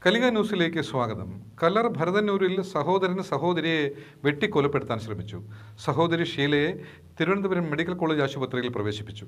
കലിക ന്യൂസിലേക്ക് സ്വാഗതം കല്ലർ ഭരതന്നൂരിൽ സഹോദരൻ സഹോദരിയെ വെട്ടിക്കൊലപ്പെടുത്താൻ ശ്രമിച്ചു സഹോദരി ഷീലയെ തിരുവനന്തപുരം മെഡിക്കൽ കോളേജ് ആശുപത്രിയിൽ പ്രവേശിപ്പിച്ചു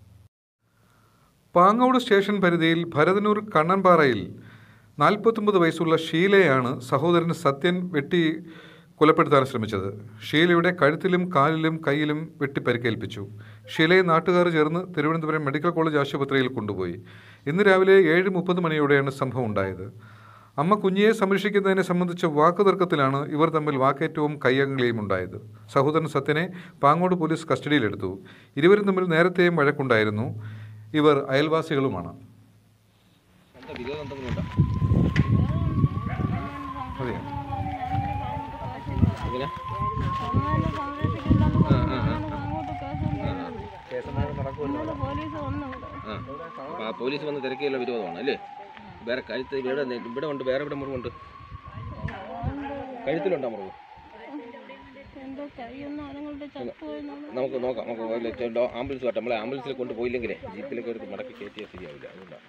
പാങ്ങോട് സ്റ്റേഷൻ പരിധിയിൽ ഭരതന്നൂർ കണ്ണൻപാറയിൽ നാൽപ്പത്തൊമ്പത് വയസ്സുള്ള ഷീലയാണ് സഹോദരൻ സത്യൻ വെട്ടി കൊലപ്പെടുത്താൻ ശ്രമിച്ചത് ഷീലയുടെ കഴുത്തിലും കാലിലും കൈയിലും വെട്ടി പരിക്കേൽപ്പിച്ചു ഷീലയെ നാട്ടുകാർ ചേർന്ന് തിരുവനന്തപുരം മെഡിക്കൽ കോളേജ് ആശുപത്രിയിൽ കൊണ്ടുപോയി ഇന്ന് രാവിലെ ഏഴ് മുപ്പത് മണിയോടെയാണ് സംഭവം ഉണ്ടായത് അമ്മ കുഞ്ഞിയെ സംരക്ഷിക്കുന്നതിനെ സംബന്ധിച്ച വാക്കുതർക്കത്തിലാണ് ഇവർ തമ്മിൽ വാക്കേറ്റവും കയ്യങ്ങളിയും ഉണ്ടായത് സഹോദരൻ സത്യനെ പാങ്ങോട് പോലീസ് കസ്റ്റഡിയിലെടുത്തു ഇരുവരും തമ്മിൽ നേരത്തെയും വഴക്കുണ്ടായിരുന്നു ഇവർ അയൽവാസികളുമാണ് എന്താ വിരോധം എന്തെങ്കിലും ഉണ്ടോ അതെയോ എങ്ങനെ അങ്ങനെ സംരക്ഷിക്കില്ലെന്ന് പറഞ്ഞാണ് അങ്ങോട്ട് കേസ് ഉണ്ടായത്. ഇന്നലെ പോലീസ് വന്നു ഇവിടെ. ആ അപ്പോൾ ആ പോലീസ് വന്ന് തിരക്കിയുള്ള വിരോധമാണ് അല്ലേ വേറെ കഴുത്ത് ഇവിടെ നെ- ഇവിടെ ഉണ്ട് വേറെ ഇവിടെ മുറിവുണ്ട് കഴുത്തിലുണ്ടോ മുറിവ് എന്റെ കൈയൊന്നും അതുകൊണ്ട് ചത്തുപോയെന്നാണ് നമുക്ക് നോക്കാം നമുക്ക് വല്ല ചെ- ഡോ- ആംബുലൻസ് വട്ടെ നമ്മളെ ആംബുലൻസിൽ കൊണ്ടുപോയില്ലെങ്കിലേ ജീപ്പിലേക്ക് എടുത്ത് മടക്കി കയറ്റിയാൽ ശരിയാവില്ല അതുകൊണ്ടാണ്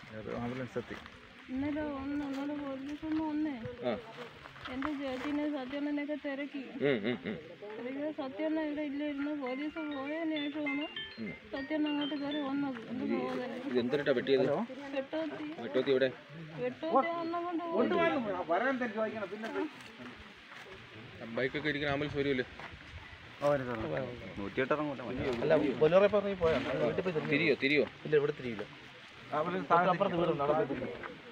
ഇന്നലെ വന്ന് ഇന്നലെ പോലീസ് ഒന്ന് വന്നേ ആ എന്റെ ചേച്ചീനെ സത്യണ്ണനെയൊക്കെ തിരക്കി ഉം, ഉം, ഉം. തിരക്കിയ സത്യണ്ണ ഇവിടെ ഇല്ലായിരുന്നു പോലീസ് പോയതിനു ശേഷമാണ് സത്യണ്ണ അങ്ങോട്ട് കയറി വന്നത് എന്റെ സഹോദരൻ ഇത് എന്തിനാ വെട്ടിയത് വെട്ടോത്തി വെട്ടോത്തി ഇവിടെ വെട്ടോത്തി അണ്ണം കൊണ്ട് ബൈക്കൊക്കെ ഇരിക്കുന്ന ആംബുലൻസ് വരുമല്ലോ അല്ല ബൊലേറെ പറഞ്ഞ് പോയാണ് വീട്ടിൽ പോയി തിരിയോ തിരിയോ ഇല്ല ഇവിടെ തിരിയില്ല അപ്പുറത്ത് വീടുണ്ട് അവിടെ പോയി തിരിക്കും.